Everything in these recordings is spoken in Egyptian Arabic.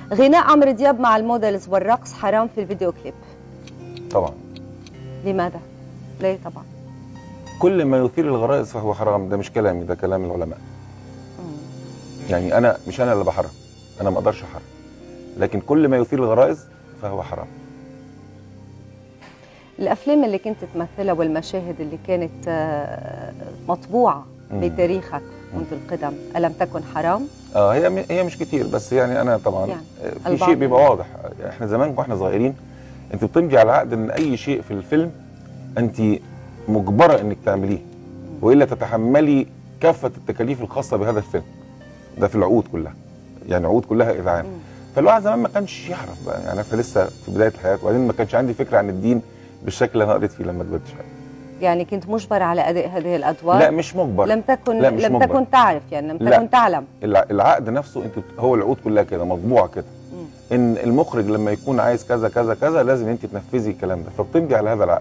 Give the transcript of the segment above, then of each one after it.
غناء عمرو دياب مع المودلز والرقص حرام في الفيديو كليب طبعا لماذا؟ ليه طبعا؟ كل ما يثير الغرائز فهو حرام ده مش كلامي ده كلام العلماء يعني انا مش انا اللي بحرم انا ما اقدرش احرم لكن كل ما يثير الغرائز فهو حرام الافلام اللي كنت تمثلها والمشاهد اللي كانت آه، مطبوعه مم. بتاريخك منذ القدم الم تكن حرام؟ اه هي م- هي مش كتير بس يعني انا طبعا يعني آه، في البعض شيء بيبقى منهم. واضح احنا زمان واحنا صغيرين انت بتمضي على عقد ان اي شيء في الفيلم انت مجبره انك تعمليه والا تتحملي كافه التكاليف الخاصه بهذا الفيلم ده في العقود كلها يعني عقود كلها اذعان مم. فالواحد زمان ما كانش يعرف بقى يعني انا لسه في بدايه الحياه وبعدين ما كانش عندي فكره عن الدين بالشكل اللي انا قريت فيه لما كبرت شويه يعني كنت مجبر على اداء هذه الادوار لا مش مجبر لم تكن لا، مش لم مجبر. تكن تعرف يعني لم لا. تكن تعلم الع- العقد نفسه انت بت- هو العقود كلها كده مطبوعه كده مم. ان المخرج لما يكون عايز كذا كذا كذا لازم انت تنفذي الكلام ده فبتمضي على هذا العقد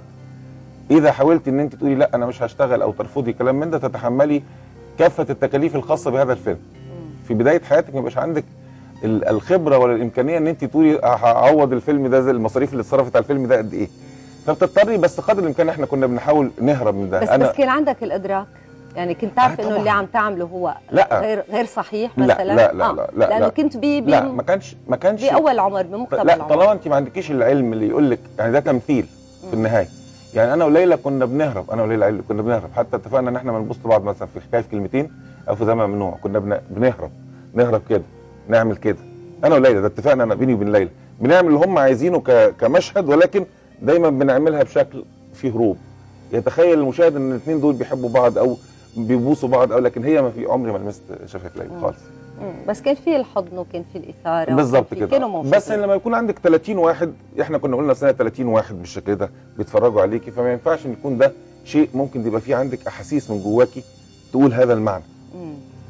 اذا حاولت ان انت تقولي لا انا مش هشتغل او ترفضي كلام من ده تتحملي كافه التكاليف الخاصه بهذا الفيلم في بدايه حياتك ما يبقاش عندك ال- الخبره ولا الامكانيه ان انت تقولي هعوض الفيلم ده زي المصاريف اللي اتصرفت على الفيلم ده قد ايه فبتضطري بس قدر الامكان احنا كنا بنحاول نهرب من ده بس بس كان عندك الادراك يعني كنت تعرف آه، انه طبعاً. اللي عم تعمله هو لا. غير غير صحيح لا، مثلا لا، لا، آه، لا، لا، لانه لا. كنت بي بي لا ما كانش ما كانش باول عمر بمقتبل لا العمر طالما انت ما عندكيش العلم اللي يقول لك يعني ده تمثيل في النهايه يعني انا وليلى كنا بنهرب انا وليلى عيل- كنا بنهرب حتى اتفقنا ان احنا ما نبص لبعض مثلا في حكايه في كلمتين او في زمن ممنوع كنا بن- بنهرب نهرب كده نعمل كده انا وليلى ده اتفقنا انا بيني وبين ليلى بنعمل اللي هم عايزينه ك- كمشهد ولكن دايما بنعملها بشكل فيه هروب يتخيل المشاهد ان الاثنين دول بيحبوا بعض او بيبوسوا بعض او لكن هي ما في عمري ما لمست شفه ليلى خالص مم. بس كان في الحضن وكان في الاثاره بالظبط وكان في- كده كانوا موجودين بس لما يكون عندك 30 واحد احنا كنا قلنا سنه 30 واحد بالشكل ده بيتفرجوا عليكي فما ينفعش ان يكون ده شيء ممكن يبقى فيه عندك احاسيس من جواكي تقول هذا المعنى مم.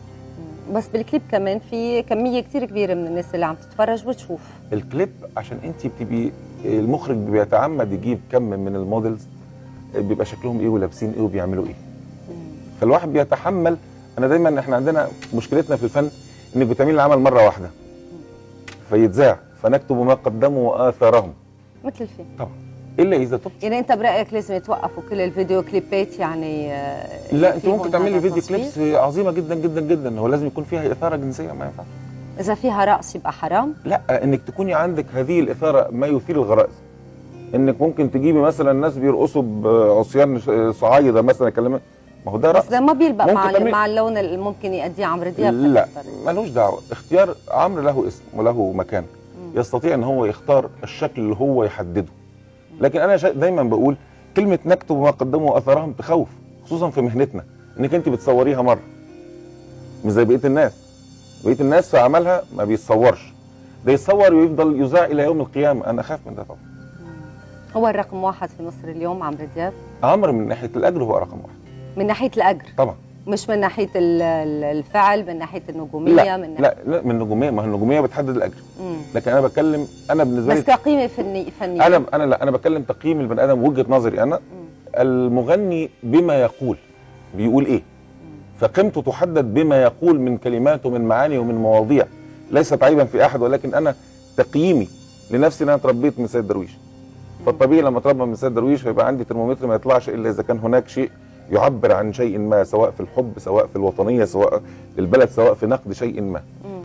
مم. بس بالكليب كمان في كميه كتير كبيره من الناس اللي عم تتفرج وتشوف الكليب عشان انت بتبقي المخرج بيتعمد يجيب كم من المودلز بيبقى شكلهم ايه ولابسين ايه وبيعملوا ايه فالواحد بيتحمل انا دايما احنا عندنا مشكلتنا في الفن انك بتعملي العمل مره واحده فيتذاع فنكتب ما قدموا واثارهم مثل الفيلم طبعا الا اذا تبت يعني انت برايك لازم يتوقفوا كل الفيديو كليبات يعني آه، لا انت فيهم ممكن تعملي هذا فيديو التصوير؟ كليبس عظيمه جدا جدا جدا هو لازم يكون فيها اثاره جنسيه ما ينفعش اذا فيها رقص يبقى حرام لا انك تكوني عندك هذه الاثاره ما يثير الغرائز انك ممكن تجيبي مثلا ناس بيرقصوا بعصيان صعايده مثلا كلام ما هو ده بس رقص ده ما بيلبق ممكن مع تعملي- مع اللون اللي ممكن يأديه عمرو دياب لا أكثر. ملوش دعوه اختيار عمرو له اسم وله مكان يستطيع ان هو يختار الشكل اللي هو يحدده لكن انا شا- دايما بقول كلمه نكتب ما قدموا واثارهم تخوف خصوصا في مهنتنا انك انت بتصوريها مره مش زي بقيه الناس بقيه الناس في عملها ما بيتصورش ده يتصور ويفضل يذاع الى يوم القيامه انا اخاف من ده طبعا هو الرقم واحد في مصر اليوم عمرو دياب عمرو من ناحيه الاجر هو رقم واحد من ناحيه الاجر طبعا مش من ناحيه ال- ال- الفعل من ناحيه النجوميه لا من ناحيه لا لا من النجوميه ما هي النجوميه بتحدد الاجر مم. لكن انا بتكلم انا بالنسبه بس لي كقيمه فنيه فنيه انا انا لا انا بتكلم تقييم البني ادم وجهه نظري انا المغني بما يقول بيقول ايه فقيمته تحدد بما يقول من كلمات ومن معاني ومن مواضيع ليست عيبا في احد ولكن انا تقييمي لنفسي ان انا اتربيت من سيد درويش فالطبيعي لما اتربى من سيد درويش فيبقى عندي ترمومتر ما يطلعش الا اذا كان هناك شيء يعبر عن شيء ما سواء في الحب سواء في الوطنيه سواء للبلد سواء في نقد شيء ما